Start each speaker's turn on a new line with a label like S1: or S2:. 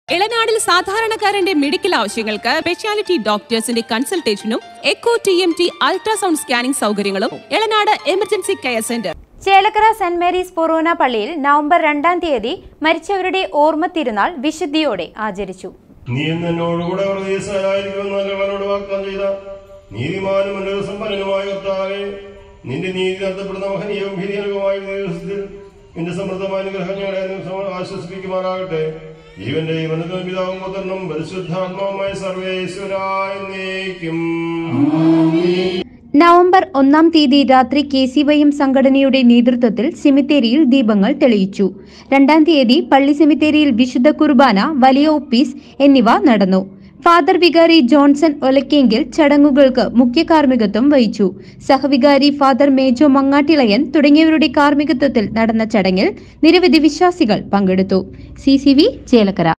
S1: ഇളനാടിൽ സാധാരണക്കാരന്റെ മെഡിക്കൽ ആവശ്യങ്ങൾക്ക് സ്പെഷ്യാലിറ്റി ഡോക്ടേഴ്സിന്റെ കൺസൾട്ടേഷനും echo T M T ultrasound scanning സൗകര്യങ്ങളും Elanad emergency care centre
S2: Chelakkara saint Mary's ഫൊറോന പള്ളിയിൽ നവംബർ രണ്ടാം തീയതി മരിച്ചവരുടെ ഓർമ്മ തിരുനാൾ വിശുദ്ധിയോടെ ആചരിച്ചു
S3: നീ എന്നോടുകൂടെ പ്രദേശമായിരിക്കും നല്ലവനോട് വാഗ്ദാനം ചെയ്ത നീതിമാനും എന്റെ സമ്പന്നനുമായ കർത്താവെ നിന്റെ നീതി നടത്തപ്പെടുന്ന മഹനീയവും ഹിരിയനുമായ ദിവസത്തിൽ നിന്റെ സമൃദ്ധമായ അനുഗ്രഹം ഞങ്ങളെ സമ- ആശ്വസിപ്പിക്കുമാറാകട്ടെ ജീവന്റെ വനതും പിതാവും പുത്രനും പരിശുദ്ധാത്മാവുമായ സർവേശ്വരായ നീക്കും
S2: നവംബർ ഒന്നാം തീയതി രാത്രി കെ സി വൈ എം സംഘടനയുടെ നേതൃത്വത്തിൽ സെമിത്തേരിയിൽ ദീപങ്ങൾ തെളിയിച്ചു രണ്ടാം തീയതി പള്ളി സെമിത്തേരിയിൽ വിശുദ്ധ കുർബാന വലിയ ഒപ്പീസ് എന്നിവ നടന്നു ഫാദർ വികാരി ജോൺസൺ ഒലക്കെങ്കിൽ ചടങ്ങുകൾക്ക് മുഖ്യ കാർമ്മികത്വം വഹിച്ചു സഹവികാരി ഫാദർ മേജോ മങ്ങാട്ടിളയൻ തുടങ്ങിയവരുടെ കാർമ്മികത്വത്തിൽ നടന്ന ചടങ്ങിൽ നിരവധി വിശ്വാസികൾ പങ്കെടുത്തു സി സി വി ചേലക്കര